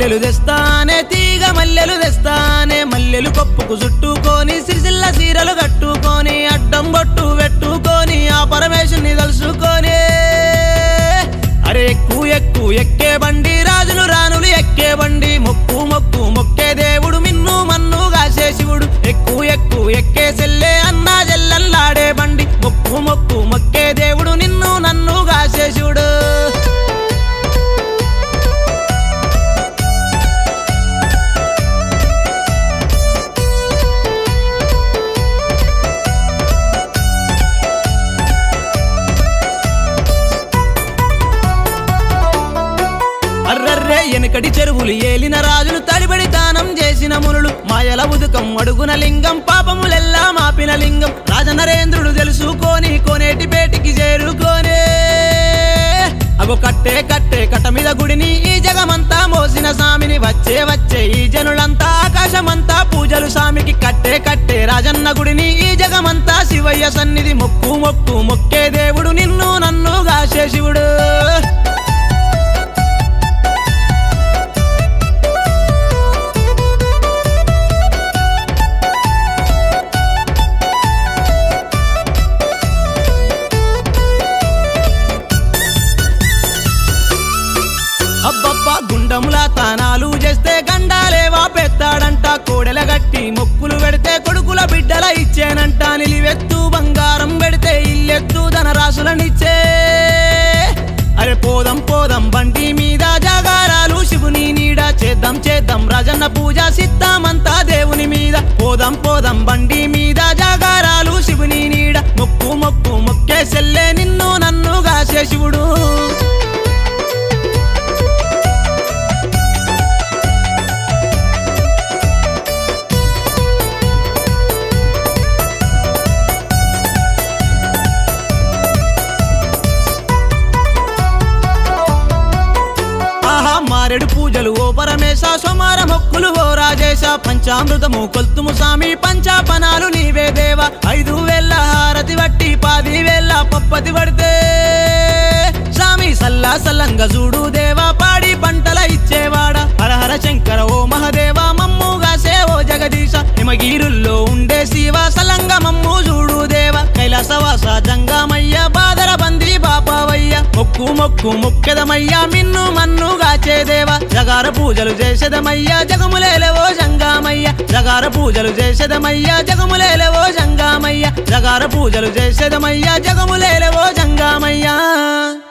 మల్లెలు తెస్తానే తీగ మల్లెలు తెస్తానే మల్లెలు కొప్పుకు చుట్టుకొని సిరిసిల్ల సీరలు కట్టుకొని అడ్డం బొట్టు పెట్టుకొని ఆ పరమేశుని కలుసుకొని అరే ఎక్కు ఎక్కు ఎక్కే బండి రాజులు రాణులు ఎక్కే బండి మొక్కు మొక్కు మొక్కే దేవుడు మిన్ను మన్ను కాసే శివుడు ఎక్కు ఎక్కు ఎక్కే సెల్లే అన్నా జల్లల్లాడే బండి మొక్కు మొక్కు మొక్కే దేవుడు నిన్ను నన్ను కాసే శివుడు అర్రర్రే ఎనకటి చెరువులు ఏలిన రాజులు తడిబడి దానం చేసిన మునులు మాయల ఉదుకం అడుగున లింగం పాపములెల్లా మాపిన లింగం రాజనరేంద్రుడు తెలుసుకొని కోనేటి పేటికి చేరుకోనే అగో కట్టే కట్టే కట్ట మీద గుడిని ఈ జగమంతా మోసిన సామిని వచ్చే వచ్చే ఈ జనులంతా ఆకాశమంతా పూజలు సామికి కట్టే కట్టే రాజన్న గుడిని ఈ జగమంతా శివయ్య సన్నిధి మొక్కు మొక్కు మొక్కే దేవుడు నిన్ను నన్ను గాసే శివుడు అబ్బబ్బా గుండముల తానాలు చేస్తే గండాలేవా పెత్తాడంట కోడెల గట్టి మొక్కులు పెడితే కొడుకుల బిడ్డల ఇచ్చేనంట నిలివెత్తు బంగారం పెడితే ఇల్లెత్తు ధనరాశులనిచ్చే అరే పోదం పోదం బండి మీద జాగారాలు శివుని నీడ చేద్దాం చేద్దాం రాజన్న పూజ సిద్ధామంతా దేవుని మీద పోదం పోదం బండి మీద జాగారాలు శివుని నీడ మొక్కు మొక్కు మొక్కే సెల్లే నిన్ను నన్ను గాసే శివుడు ఆహా మారెడు పూజలు ఓ పరమేశ సోమార మొక్కులు ఓ రాజేశ పంచామృతము కొల్తుము సామి పంచాపనాలు నీవే దేవ ఐదు వేల హారతి వట్టి పది వేల పప్పతి పడితే సామి సల్లా సల్లంగా చూడు దేవా పాడి పంటల ఇచ్చేవాడ హరహర శంకర ఓ మహదేవ మమ్ముగా సేవో జగదీశ హిమగిరుల్లో ఉండే శివ సలంగ మమ్ము చూడు దేవ కైలాసవాస జంగమయ్య బాదర బంది బాపావయ్య మొక్కు మొక్కు మొక్కెదమయ్య మిన్ను మన్ను గాచేదేవ జగార పూజలు చేసేదమయ్య జగములేలవో జంగామయ్య జగార పూజలు చేసేదమయ్య జగములేలవో జంగామయ్య జగార పూజలు చేసేదమయ్య జగములేలవో జంగామయ్య